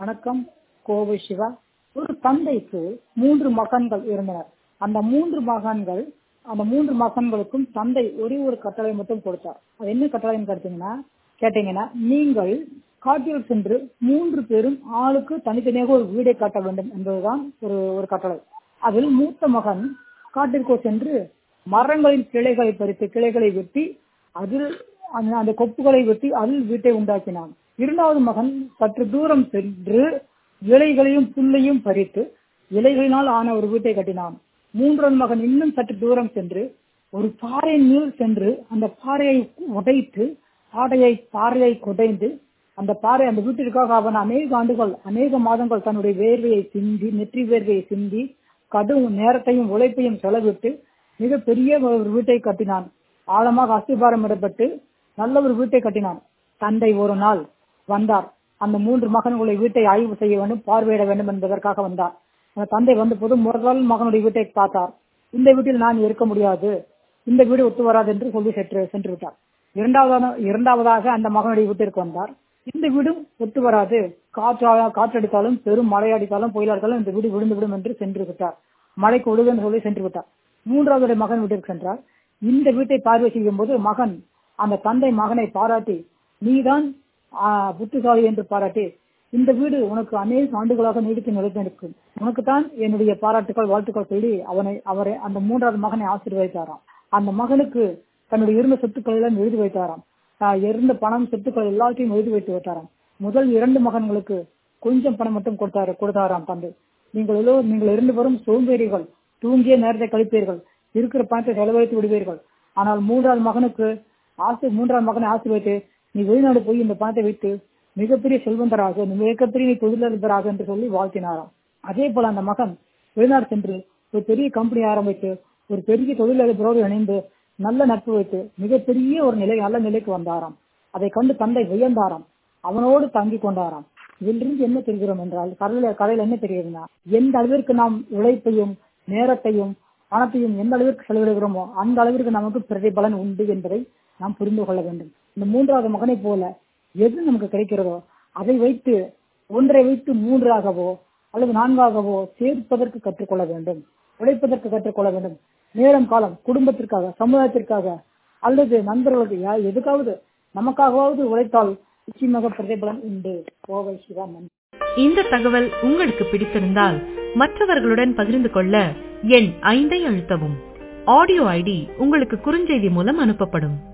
வணக்கம் கோவை சிவா ஒரு தந்தைக்கு மூன்று மகன்கள் இருந்தனர் அந்த மூன்று மகன்கள் அந்த மூன்று மகன்களுக்கும் தந்தை ஒரே ஒரு கட்டளை மட்டும் கொடுத்தார் அது என்ன கட்டளைன்னு கேட்டீங்கன்னா கேட்டீங்கன்னா நீங்கள் காட்டில் சென்று மூன்று பேரும் ஆளுக்கு தனித்தனியாக ஒரு வீடை காட்ட வேண்டும் என்பதுதான் ஒரு ஒரு கட்டளை அதில் மூத்த மகன் காட்டிற்கோ சென்று மரங்களின் கிளைகளை பறித்து கிளைகளை வெட்டி அதில் அந்த- அந்த கொப்புகளை வெட்டி அதில் வீட்டை உண்டாக்கினான் இரண்டாவது மகன் சற்று தூரம் சென்று இலைகளையும் புல்லையும் பறித்து இலைகளினால் ஆன ஒரு வீட்டை கட்டினான் மூன்றாவது மகன் இன்னும் சற்று தூரம் சென்று ஒரு பாறையின் மேல் சென்று அந்த பாறையை உடைத்து பாடையை பாறையை குடைந்து அந்த பாறை அந்த வீட்டிற்காக அவன் அநேக ஆண்டுகள் அநேக மாதங்கள் தன்னுடைய வேர்வையை சிந்தி நெற்றி வேர்வையை சிந்தி கடும் நேரத்தையும் உழைப்பையும் செலவிட்டு மிக பெரிய ஒரு வீட்டை கட்டினான் ஆழமாக அஸ்திபாரம் இடப்பட்டு நல்ல ஒரு வீட்டை கட்டினான் தந்தை ஒரு நாள் வந்தார் அந்த மூன்று மகன்களுடைய வீட்டை ஆய்வு செய்ய வேண்டும் பார்வையிட வேண்டும் என்பதற்காக வந்தார் அந்த தந்தை வந்த போது முதல் மகனுடைய வீட்டை பார்த்தார் இந்த வீட்டில் நான் இருக்க முடியாது இந்த வீடு ஒத்து வராது என்று சொல்லி சென்று சென்று விட்டார் இரண்டாவதாக இரண்டாவதாக அந்த மகனுடைய வீட்டிற்கு வந்தார் இந்த வீடும் ஒத்து வராது காற்று காற்றடித்தாலும் பெரும் மழை அடித்தாலும் புயல் அடித்தாலும் இந்த வீடு விழுந்து விடும் என்று சென்று விட்டார் மழைக்கு ஒழுகுன்னு சொல்லி சென்று விட்டார் மூன்றாவது மகன் வீட்டிற்கு சென்றார் இந்த வீட்டை பார்வை செய்யும் போது மகன் அந்த தந்தை மகனை பாராட்டி நீதான் ஆஹ், புத்திசாலி என்று பாராட்டி இந்த வீடு உனக்கு அநேக ஆண்டுகளாக நீடித்து நிலைத்திருக்கும் உனக்குத்தான் என்னுடைய பாராட்டுகள் வாழ்த்துக்கள் சொல்லி அவனை அவரை அந்த மூன்றாவது மகனை ஆசீர்வதித்தாராம் அந்த மகனுக்கு தன்னுடைய இருந்த சொத்துக்கள் எல்லாம் எழுதி வைத்தாராம் ஆஹ், இருந்த பணம் சொத்துக்கள் எல்லாத்தையும் எழுதி வைத்து வைத்தாராம் முதல் இரண்டு மகன்களுக்கு கொஞ்சம் பணம் மட்டும் கொடுத்தாரு கொடுத்தாராம் தந்தை நீங்கள் எல்லோ நீங்கள் இரண்டு பேரும் சோம்பேறிகள் தூங்கிய நேரத்தை கழிப்பீர்கள் இருக்கிற பணத்தை செலவழித்து விடுவீர்கள் ஆனால் மூன்றாவது மகனுக்கு ஆசை மூன்றாவது மகனை ஆசீர்வதித்து நீ வெளிநாடு போய் இந்த பணத்தை வைத்து மிகப்பெரிய செல்வந்தராக நீ மிகப்பெரிய நீ தொழிலதிபராக என்று சொல்லி வாழ்த்தினாராம் அதே போல அந்த மகன் வெளிநாடு சென்று ஒரு பெரிய கம்பெனி ஆரம்பித்து ஒரு பெரிய தொழிலதிபரோடு இணைந்து நல்ல நட்பு வைத்து மிகப்பெரிய ஒரு நிலை நல்ல நிலைக்கு வந்தாராம் அதை கண்டு தந்தை வியந்தாராம் அவனோடு தங்கிக் கொண்டாராம் இதிலிருந்து என்ன தெரிகிறோம் என்றால் கதையில கதையில என்ன தெரியுதுன்னா எந்த அளவிற்கு நாம் உழைப்பையும் நேரத்தையும் பணத்தையும் எந்த அளவிற்கு செலவிடுகிறோமோ அந்த அளவிற்கு நமக்கு பிரதிபலன் உண்டு என்பதை நாம் புரிந்து கொள்ள வேண்டும் இந்த மூன்றாவது மகனை போல எது நமக்கு கிடைக்கிறதோ அதை வைத்து ஒன்றை வைத்து மூன்றாகவோ அல்லது நான்காகவோ சேர்ப்பதற்கு கற்றுக்கொள்ள வேண்டும் உழைப்பதற்கு கற்றுக்கொள்ள வேண்டும் நேரம் காலம் குடும்பத்திற்காக சமுதாயத்திற்காக அல்லது நண்பர்களுக்கு யா- எதுக்காவது நமக்காகவாவது உழைத்தால் நிச்சயமாக பிரதிபலன் உண்டு கோவை சிவா நன்றி இந்த தகவல் உங்களுக்கு பிடித்திருந்தால் மற்றவர்களுடன் பகிர்ந்து கொள்ள எண் ஐந்தை அழுத்தவும் ஆடியோ ஐடி உங்களுக்கு குறுஞ்செய்தி மூலம் அனுப்பப்படும்